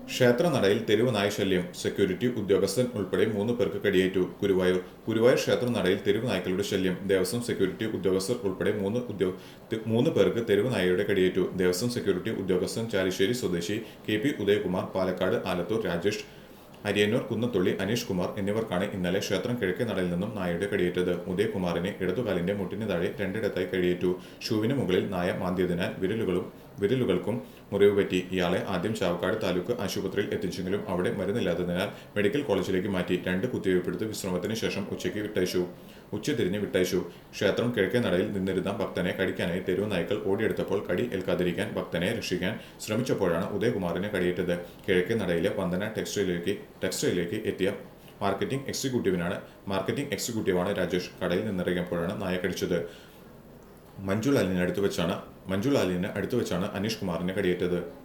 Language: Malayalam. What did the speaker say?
ക്ഷേത്രനടയിൽ തെരുവ് നായ ശല്യം സെക്യൂരിറ്റി ഉദ്യോഗസ്ഥൻ ഉൾപ്പെടെ മൂന്ന് പേർക്ക് കടിയേറ്റു ഗുരുവായൂർ ഗുരുവായൂർ ക്ഷേത്രനടയിൽ തെരുവ് നായ്ക്കളുടെ ശല്യം ദേവസ്വം സെക്യൂരിറ്റി ഉദ്യോഗസ്ഥർ ഉൾപ്പെടെ മൂന്ന് ഉദ്യോ ത- മൂന്ന് പേർക്ക് തെരുവ് നായയുടെ കടിയേറ്റു ദേവസ്വം സെക്യൂരിറ്റി ഉദ്യോഗസ്ഥൻ ചാലിശ്ശേരി സ്വദേശി കെ പി ഉദയകുമാർ പാലക്കാട് ആലത്തൂർ രാജേഷ് അരിയന്നൂർ കുന്നത്തുള്ളി അനീഷ് കുമാർ എന്നിവർക്കാണ് ഇന്നലെ ക്ഷേത്രം കിഴക്കേ നടയിൽ നിന്നും നായയുടെ കടിയേറ്റത് ഉദയകുമാറിന് ഇടതുകാലിന്റെ മുട്ടിന് താഴെ രണ്ടിടത്തായി കടിയേറ്റു ഷൂവിന് മുകളിൽ നായ മാന്തിയതിനാൽ വിരലുകളും വിരലുകൾക്കും മുറിവ് പറ്റി ഇയാളെ ആദ്യം ചാവക്കാട് താലൂക്ക് ആശുപത്രിയിൽ എത്തിച്ചെങ്കിലും അവിടെ മരുന്നില്ലാത്തതിനാൽ മെഡിക്കൽ കോളേജിലേക്ക് മാറ്റി രണ്ട് കുത്തിവയ്പ്പെടുത്ത് വിശ്രമത്തിന് ശേഷം ഉച്ചയ്ക്ക് വിട്ടയച്ചു ഉച്ചതിരിഞ്ഞ് വിട്ടയച്ചു ക്ഷേത്രം കിഴക്കേ നടയിൽ നിന്നിരുന്ന ഭക്തനെ കടിക്കാനായി തെരുവ് നായ്ക്കൾ ഓടിയെടുത്തപ്പോൾ കടി ഏൽക്കാതിരിക്കാൻ ഭക്തനെ രക്ഷിക്കാൻ ശ്രമിച്ചപ്പോഴാണ് ഉദയകുമാറിന് കടിയേറ്റത് കിഴക്കേ നടയിലെ വന്ദന ടെക്സ്റ്റൈലിലേക്ക് ടെക്സ്റ്റൈലിലേക്ക് എത്തിയ മാർക്കറ്റിംഗ് എക്സിക്യൂട്ടീവിനാണ് മാർക്കറ്റിംഗ് എക്സിക്യൂട്ടീവാണ് രാജേഷ് കടയിൽ നിന്നിറങ്ങിയപ്പോഴാണ് നായ കടിച്ചത് മഞ്ജുലാലിന് അടുത്ത് വെച്ചാണ് മഞ്ജുലാലിന് അടുത്ത് വെച്ചാണ് അനീഷ് കുമാറിന് കടിയേറ്റത്